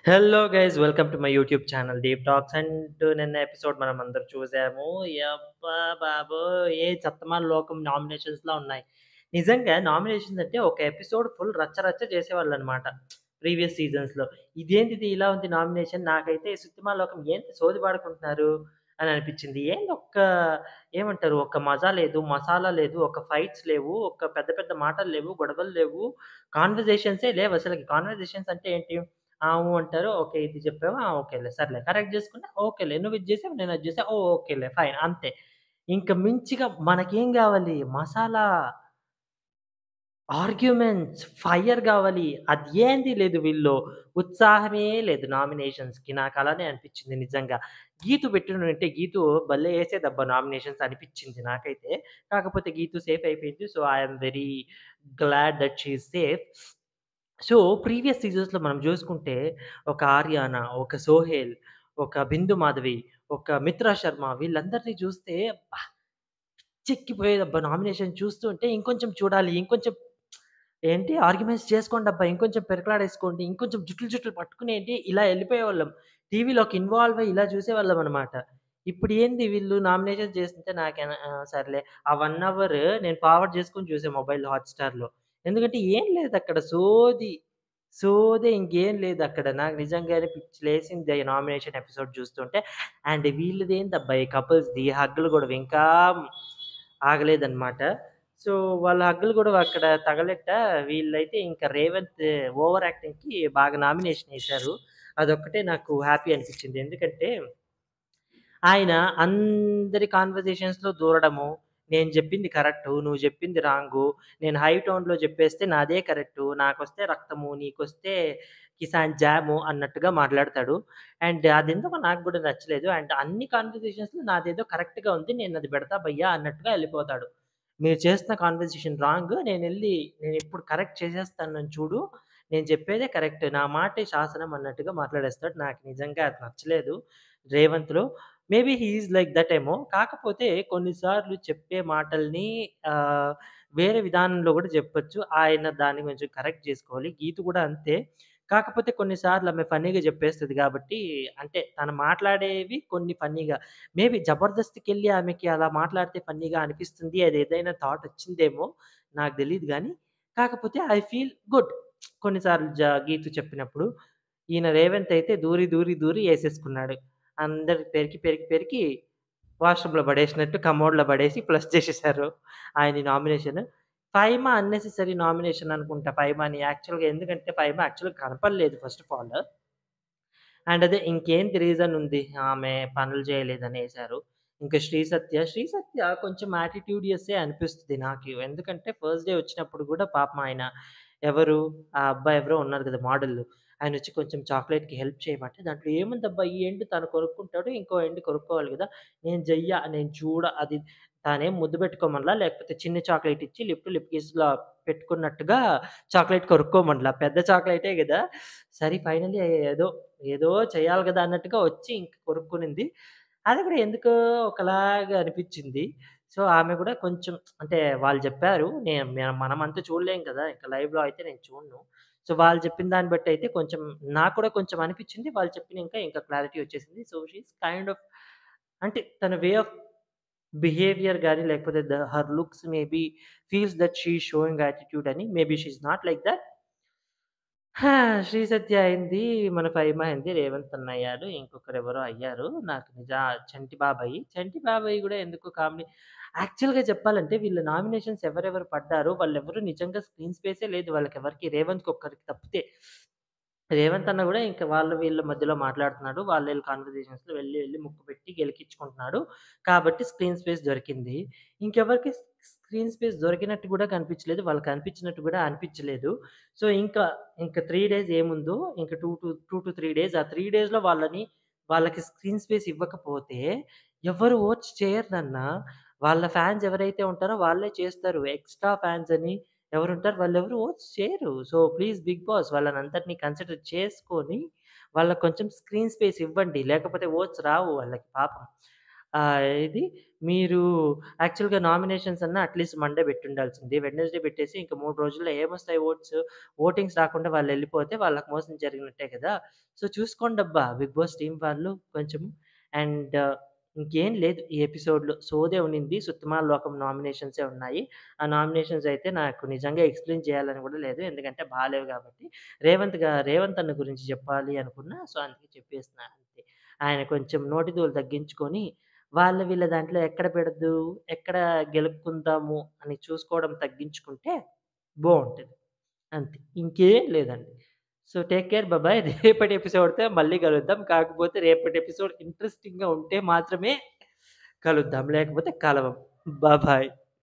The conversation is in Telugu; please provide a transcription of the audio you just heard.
Hello guys welcome to my YouTube channel Deep Talks and నిన్న ఎపిసోడ్ మనం అందరం చూసాము యబ్బా బాబోయ్ ఏ సప్తమాల లోకం నామినేషన్స్లా ఉన్నాయి నిజంగా నామినేషన్స్ అంటే ఒక ఎపిసోడ్ ఫుల్ రచ్చ రచ్చ చేసేవాళ్ళు అనమాట ప్రీవియస్ సీజన్స్లో ఇదేంటిది ఇలా ఉంది నామినేషన్ నాకైతే సుత్తిమాల లోకం ఏంటి సోది పాడుకుంటున్నారు అని అనిపించింది ఏంది ఒక్క ఏమంటారు ఒక్క మజా లేదు మసాలా లేదు ఒక ఫైట్స్ లేవు ఒక పెద్ద పెద్ద మాటలు లేవు గొడవలు లేవు కాన్వర్జేషన్సే లేవు అసలు కాన్వర్జేషన్స్ అంటే ఏంటి ఆ! ఊ అంటారు. ఓకే. ఇది చెప్పావా? ఆ! ఓకేలే. సర్లే. కరెక్ట్ చేసుకున్నా ఓకేలే. నువ్వు ఇది చేసావు. నేను అది చేశా. ఓహ్! ఓకేలే. ఫైన్. అంతే. ఇంక మించిగా మనకేం గావాలి? మసాలా, ఆర్గ్యుమెంట్స్, ఫైర్ గావాలి. అది ఏంది లేదు వీళ్ళలో. ఉత్సాహమే లేదు నామినేషన్స్‌కి. నాకు అలానే అనిపించింది నిజంగా. గీతు పెట్టినుంటే గీతు భలే ఏసేదబ్బా నామినేషన్స్ అనిపించింది నాకైతే. కాకపోతే గీతు సేఫ్ అయిపోయింది. So, I am very glad that she is safe. So, previous సీజన్స్‌లో మనం జూసుకుంటే ఒక 'ఆర్యానా', ఒక 'సోహెల్', ఒక 'బిందు మాధవి', ఒక 'మిత్రా శర్మ' వీళ్ళందరిని చూస్తే అబ్బా! పిచ్చెక్కిపోయేదబ్బా నామినేషన్ చూస్తుంటే ఇంకొంచెం చూడాలి. ఇంకొంచెం ఏంటి ఆర్గ్యుమెంట్స్ చేసుకోండబ్బా! ఇంకొంచెం పెరకలాడేసుకోండి. ఇంకొంచెం జుట్లు జుట్లు పట్టుకొని ఏంటి ఇలా ఎళ్ళిపోయేవాళ్ళం. టీవీలోకి ఇన్వాల్వ్ అయ్యి ఇలా చూసేవాళ్ళమనమాట. ఇప్పుడు ఏంది వీళ్ళు నామినేషన్ చేస్తుంటే నాకేన ఆహ్, సర్లే ఆ 1 అవర్ నేను ఫార్వర్డ్ చేసుకొని చూసా మొబైల్‌లో హాట్‌స్టార్‌లో. ఎందుకంటే ఏం లేదక్కడ సోది. సోదే ఇంకేం లేదక్కడ. నాకు నిజంగానే పిచ్చిలేసింది ఈ నామినేషన్ ఎపిసోడ్ చూస్తుంటే. అండ్ వీళ్ళదేందబ్బా ఈ కపుల్స్‌ది హగ్గులు గొడవ ఇంకా ఆగలేదనమాట. సో, వాళ్ళ హగ్గులు గొడవ అక్కడ తగలెట్ట వీళ్ళైతే ఇంకా రేవంత్ ఓవర్ యాక్టింగ్‌కి బాగా నామినేషన్ ఏసారు. అదొక్కటే నాకు హ్యాపీ అనిపించింది. ఎందుకంటే ఆయన అందరి కాన్వర్జేషన్స్‌లో దూరడము. నేను జెప్పింది కరెక్టు. నువ్వు జెప్పింది రాంగు. నేను హై టోన్‌లో జెప్పేస్తే నాదే కరెక్టు. నాకొస్తే రక్తము, నీకొస్తే కిసాన్ జాము అన్నట్టుగా మాట్లాడతాడు. అండ్ అదెందుకో నాకు గూడా నచ్చలేదు. అండ్ అన్ని కాన్వర్జేషన్స్‌లో నాదేదో కరెక్ట్‌గా ఉంది. నేనది బెడతా భయ్యా అన్నట్టుగా ఎళ్ళిపోతాడు. మీరు చేస్తున్న కాన్వర్జేషన్ రాంగ్. నేనెళ్ళి నేనిప్పుడు కరెక్ట్ చేసేస్తాను చూడు. నేను చెప్పేదే కరెక్ట్. నా మాటే శాసనం అన్నట్టుగా మాట్లాడేస్తాడు. నాకు నిజంగా అది నచ్చలేదు రేవంత్‌లో. Maybe he is like that ఏమో. కాకపోతే కొన్ని సార్లు చెప్పే మాటల్ని ఆహ్, వేరే విధానంలో గూడా జెప్పొచ్చు. ఆయన దాన్ని కొంచెం కరెక్ట్ జేసుకోవాలి. గీతు గూడా అంతే. కాకపోతే కొన్ని సార్లు ఆమె ఫన్నీగా జెప్పేస్తది గాబట్టి అంటే తను మాట్లాడేవి కొన్ని ఫన్నీగా మేబీ 'జబర్దస్త్‌కెళ్ళి' ఆమెకి అలా మాట్లాడితే ఫన్నీగా అనిపిస్తుంది. అదేదైనా థాట్ వచ్చిందేమో నాకు తెలీదు గానీ, కాకపోతే ఐ ఫీల్ గుడ్. కొన్ని సార్లు జ గీతు చెప్పినప్పుడు. ఈయన రేవంత్ అయితే దూరి, దూరి, దూరి ఏసేసుకున్నాడు. అందరు పెరికి, పెరికి, పెరికి వాష్‌రూమ్‌లో పడేసినట్టు కమోడ్‌లో పడేసి ఫ్లష్ చేసేసారు ఆయన్ని నామినేషన్. ఫైమా అన్నెసెసరీ నామినేషన్ అనుకుంటా ఫైమాని. యాక్చువల్‌గా ఎందుకంటే ఫైమా యాక్చువల్‌గా కనపడలేదు ఫస్ట్ ఆఫ్ ఆల్. అండ్ అదే ఇంకేంటి రీజన్ ఉంది. ఆమె పనులు చేయలేదని ఏసారు. ఇంకా శ్రీ సత్య, శ్రీ సత్య కొంచెం యాటిట్యూడియస్సే అనిపిస్తది నాకు. ఎందుకంటే ఫస్ట్ డే వచ్చినప్పుడు గూడా పాపం ఆయన ఎవరు ఆ అబ్బాయి ఎవరో ఉన్నారు గదా! మోడల్. ఆయనొచ్చి కొంచెం చాక్లేట్‌కి హెల్ప్ చేయమంటే దాంట్లో ఏముందబ్బా ఈ ఎండ్ తను కొనుక్కుంటాడు. ఇంకో ఎండ్ కొనుక్కోవాలి గదా! నేను జెయ్య, నేను చూడ అది తానేం ముద్దు పెట్టుకోమనలా. లేకపోతే చిన్న చాక్లేట్ ఇచ్చి లిప్ టు లిప్ కిస్‌లా పెట్టుకున్నట్టుగా చాక్లేట్ కొనుక్కోమనలా. పెద్ద చాక్లేటే గదా! సరే ఫైనల్లీ ఏదో, ఏదో చేయాలి గదా! అన్నట్టుగా వచ్చి ఇంక కొనుక్కునింది. అది కూడా ఎందుకో ఒకలాగా అనిపిచ్చింది. సో, ఆమె గూడా కొంచెం అంటే వాళ్ళు జెప్పారు. నేను మ మనమంతా చూడలేం కదా! ఇంక లైవ్‌లో అయితే నేను చూడను. సో, వాళ్ళు చెప్పిన దాన్ని బట్టి అయితే కొంచెం నాకు కూడా కొంచెం అనిపిచ్చింది. వాళ్ళు చెప్పినంక ఇంకా క్లారిటీ వచ్చేసింది. So, she is kind of అంటే తన వే ఆఫ్ బిహేవియర్ గాని లేకపోతే the her looks maybe feels that she is showing attitude అని. Maybe she is not like that. హా! శ్రీ సత్య అయింది. మన ఫైమా అయింది. రేవంత్ అన్న అయ్యాడు. ఇంకొకరెవరో అయ్యారు. నాకు నిజా చంటి బాబాయి. చంటి బాబాయి గూడా ఎందుకో కామెడీ యాక్చువల్‌గా చెప్పాలంటే వీళ్ళ నామినేషన్స్ ఎవరెవరు పడ్డారో వాళ్ళెవరు నిజంగా స్క్రీన్ స్పేసే లేదు వాళ్ళకెవరికీ. రేవంత్‌కి ఒక్కరికి తప్పితే. రేవంత్ అన్న గూడా ఇంక వాళ్ళు వీళ్ళ మధ్యలో మాట్లాడుతున్నాడు. వాళ్ళీళ్ళ కాన్వర్జేషన్స్‌లో వెళ్లి, వెళ్లి ముక్కు పెట్టి గెలికించుకుంటున్నాడు. కాబట్టి స్క్రీన్ స్పేస్ దొరికింది. ఇంకెవరికీ స్క్రీన్ స్పేస్ దొరికినట్టు గూడా కనిపించలేదు. వాళ్ళకి కనిపించినట్టు గూడా అనిపించలేదు. సో, ఇంకా, ఇంక 3 డేస్ ఏముందో ఇంక 2-3 డేస్ ఆ 3 డేస్‌లో వాళ్ళని వాళ్ళకి స్క్రీన్ స్పేస్ ఇవ్వకపోతే ఎవరు ఓట్స్ చేయరు నాన్న. వాళ్ళ ఫ్యాన్స్ ఎవరైతే ఉంటారో వాళ్ళే చేస్తారు. ఎక్స్‌ట్రా ఫ్యాన్స్ అని ఎవరుంటారో వాళ్ళెవరు ఓట్స్ చేయరు. సో, ప్లీజ్ బిగ్ బాస్ వాళ్ళనందరిని కన్సిడర్ చేసుకొని వాళ్ళకి కొంచెం స్క్రీన్ స్పేస్ ఇవ్వండి. లేకపోతే ఓట్స్ రావు వాళ్ళకి పాపం. ఆహ్, ఏది మీరు యాక్చువల్‌గా నామినేషన్స్ అన్నా అట్‌లీస్ట్ మండే బెట్టుండాల్సింది. వెడ్నెస్‌డే బెట్టేసి ఇంక 3 రోజుల్లో ఏమొస్తాయి ఓట్స్? ఓటింగ్స్ రాకుండా వాళ్ళెళ్ళిపోతే వాళ్ళకి మోసం జరిగినట్టే కదా! సో, చూసుకోండబ్బా! 'బిగ్ బాస్' టీమ్ వాళ్ళు కొంచెం. అండ్ ఇంకేం లేదు ఈ ఎపిసోడ్‌లో. సోదే ఉండింది. 'సుత్తమాల లోకం' నామినేషన్సే ఉన్నాయి. ఆ నామినేషన్స్ అయితే నాకు నిజంగా ఎక్స్‌ప్లెయిన్ చేయాలని గూడా లేదు. ఎందుకంటే బాలేవు గాబట్టి. రేవంత్ గా రేవంత్ అన్న గురించి చెప్పాలి అనుకున్నా. సో, అందుకే చెప్పేస్తున్నా అంతే. ఆయన కొంచెం నోటి దూల తగ్గించుకొని, వాళ్ళ వీళ్ళ దాంట్లో ఎక్కడ పెడద్దు, ఎక్కడ గెలుపుకుందాము అని చూసుకోవడం తగ్గించుకుంటే బావుంటది. అంతే. ఇంకేం లేదండి. So, take care. Bye bye. రేపటి ఎపిసోడ్‌తో మళ్ళీ కలుద్దాం. కాకపోతే రేపటి ఎపిసోడ్ ఇంట్రెస్టింగ్‌గా ఉంటే మాత్రమే కలుద్దాం. లేకపోతే కలవం. బాబాయ్.